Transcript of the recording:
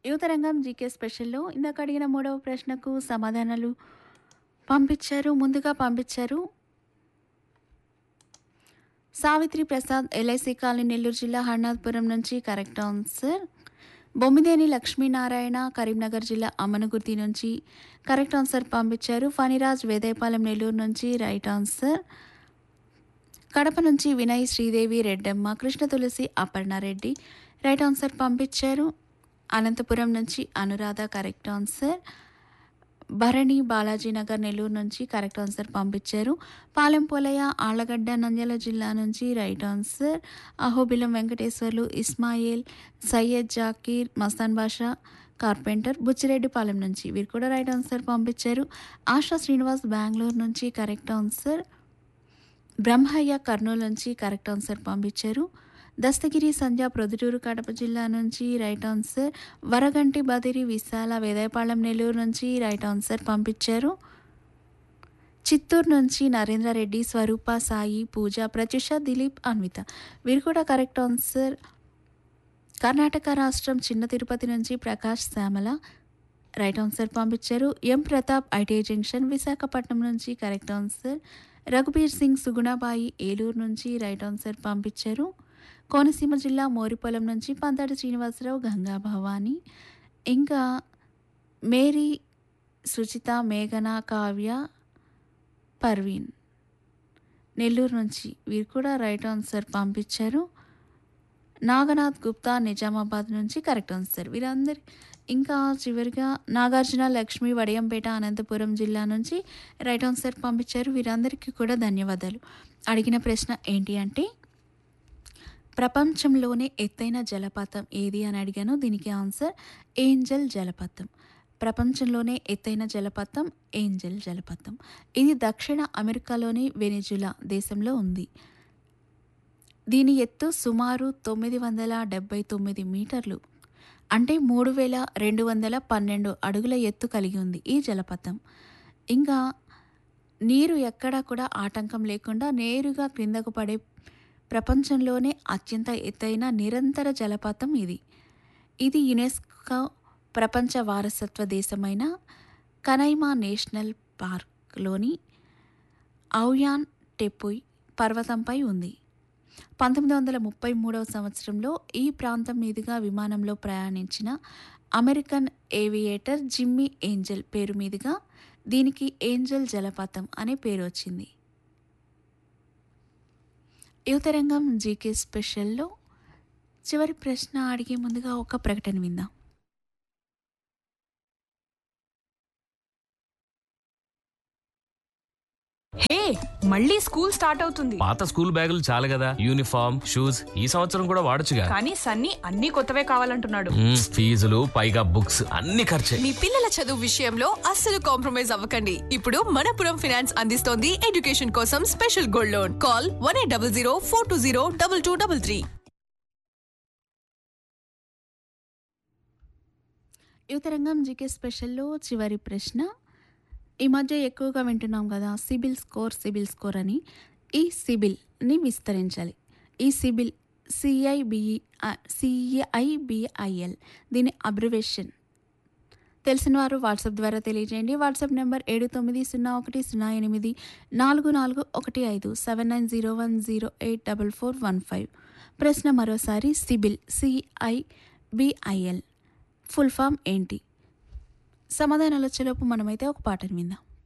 యువతరంగం జీకే స్పెషల్లో ఇందాక అడిగిన మూడవ ప్రశ్నకు సమాధానాలు పంపించారు ముందుగా పంపించారు సావిత్రి ప్రసాద్ ఎల్ఐసి కాలనీ నెల్లూరు జిల్లా హర్నాథ్పురం నుంచి కరెక్ట్ ఆన్సర్ బొమ్మిదేని లక్ష్మీనారాయణ కరీంనగర్ జిల్లా అమ్మనగుర్తి నుంచి కరెక్ట్ ఆన్సర్ పంపించారు ఫణిరాజ్ వేదయపాలెం నెల్లూరు నుంచి రైట్ ఆన్సర్ కడప నుంచి వినయ్ శ్రీదేవి రెడ్డమ్మ కృష్ణ తులసి అపర్ణారెడ్డి రైట్ ఆన్సర్ పంపించారు అనంతపురం నుంచి అనురాధ కరెక్ట్ ఆన్సర్ భరణి బాలాజీనగర్ నెల్లూరు నుంచి కరెక్ట్ ఆన్సర్ పంపించారు పాలెం పోలయ్య ఆళ్లగడ్డ నంద్యాల జిల్లా నుంచి right answer Ahobilam Venkateswarlu Ismail Syed Zakir Mastan Basha carpenter Buchireddypalem నుంచి వీరు కూడా రైట్ ఆన్సర్ పంపించారు ఆశా శ్రీనివాస్ బెంగళూరు నుంచి కరెక్ట్ ఆన్సర్ బ్రహ్మయ్య కర్నూలు నుంచి కరెక్ట్ ఆన్సర్ పంపించారు దస్తగిరి సంధ్య ప్రొద్దుటూరు కడప జిల్లా నుంచి రైట్ ఆన్సర్ వరగంటి బదిరి విశాల వేదాయపాళెం నెల్లూరు నుంచి రైట్ ఆన్సర్ పంపించారు చిత్తూరు నుంచి నరేంద్రారెడ్డి స్వరూప సాయి పూజ ప్రత్యుష దిలీప్ అన్విత వీరు కూడా కరెక్ట్ ఆన్సర్ కర్ణాటక రాష్ట్రం చిన్న తిరుపతి నుంచి ప్రకాష్ శ్యామల రైట్ ఆన్సర్ పంపించారు M Pratap ITI junction Visakhapatnam నుంచి కరెక్ట్ ఆన్సర్ రఘుబీర్ సింగ్ సుగుణాబాయి ఏలూరు నుంచి రైట్ ఆన్సర్ పంపించారు కోనసీమ జిల్లా మోరిపొలం నుంచి పంతాడి శ్రీనివాసరావు గంగా భవాని ఇంకా మేరీ సుచిత మేఘన కావ్య పర్వీన్ నెల్లూరు నుంచి వీరు కూడా రైట్ ఆన్సర్ పంపించారు నాగనాథ్ గుప్తా నిజామాబాద్ నుంచి కరెక్ట్ ఆన్సర్ వీరందరి ఇంకా చివరిగా నాగార్జున లక్ష్మి వడియంపేట అనంతపురం జిల్లా నుంచి రైట్ ఆన్సర్ పంపించారు వీరందరికీ కూడా ధన్యవాదాలు అడిగిన ప్రశ్న ఏంటి అంటే ప్రపంచంలోనే ఎత్తైన జలపాతం ఏది అని అడిగాను దీనికి ఆన్సర్ ఏంజల్ జలపాతం ప్రపంచంలోనే ఎత్తైన జలపాతం ఏంజల్ జలపాతం ఇది దక్షిణ అమెరికాలోని వెనిజులా దేశంలో ఉంది దీని ఎత్తు సుమారు తొమ్మిది వందల డెబ్బై తొమ్మిది మీటర్లు అంటే మూడు వేల రెండు వందల పన్నెండు అడుగుల ఎత్తు కలిగి ఉంది ఈ జలపాతం ఇంకా నీరు ఎక్కడా కూడా ఆటంకం లేకుండా నేరుగా క్రిందకు పడే ప్రపంచంలోనే అత్యంత ఎత్తైన నిరంతర జలపాతం ఇది ఇది యునెస్కో ప్రపంచ వారసత్వ దేశమైన కనైమా నేషనల్ పార్క్లోని ఔయాన్ టెపుయ్ పర్వతంపై ఉంది పంతొమ్మిది వందల ముప్పై మూడవ సంవత్సరంలో ఈ ప్రాంతం మీదుగా విమానంలో ప్రయాణించిన అమెరికన్ ఏవియేటర్ జిమ్మీ ఏంజల్ పేరు మీదుగా దీనికి ఏంజల్ జలపాతం అనే పేరు వచ్చింది యువతరంగం జీకే స్పెషల్లో చివరి ప్రశ్న అడిగే ముందుగా ఒక ప్రకటన విందాం హే మళ్ళీ స్కూల్ స్టార్ట్ అవుతుంది పాత స్కూల్ బ్యాగులు చాలు కదా యూనిఫామ్ షూస్ ఈ సంవత్సరం కూడా వాడొచ్చుగా కానీ సన్నీ అన్ని కొత్తవే కావాలంటున్నాడు మ్మ్, ఫీజులు పైగా బుక్స్ అన్ని ఖర్చే మీ పిల్లల చదువు విషయంలో అస్సలు కాంప్రమైజ్ అవ్వకండి ఇప్పుడు మనపురం ఫినాన్స్ అందిస్తోంది ఎడ్యుకేషన్ కోసం special gold loan call one eight double zero four two zero double two double three Yuvatarangam GK స్పెషల్లో చివరి ప్రశ్న ఈ మధ్య ఎక్కువగా వింటున్నాం కదా సిబిల్ స్కోర్ సిబిల్ స్కోర్ అని ఈ సిబిల్ని విస్తరించాలి ఈ సిబిల్ సిఐబిఈ సిఐబిఐఎల్ దీని అబ్రివేషన్ తెలిసిన వారు వాట్సాప్ ద్వారా తెలియజేయండి వాట్సాప్ నెంబర్ ఏడు తొమ్మిది సున్నా ఒకటి సున్నా ఎనిమిది నాలుగు నాలుగు ఒకటి ఐదు seven nine zero one zero eight double four one five ప్రశ్న మరోసారి సిబిల్ సిఐబిఐఎల్ ఫుల్ ఫామ్ ఏంటి సమాధానాలు వచ్చేలోపు మనమైతే ఒక పాటను విందాం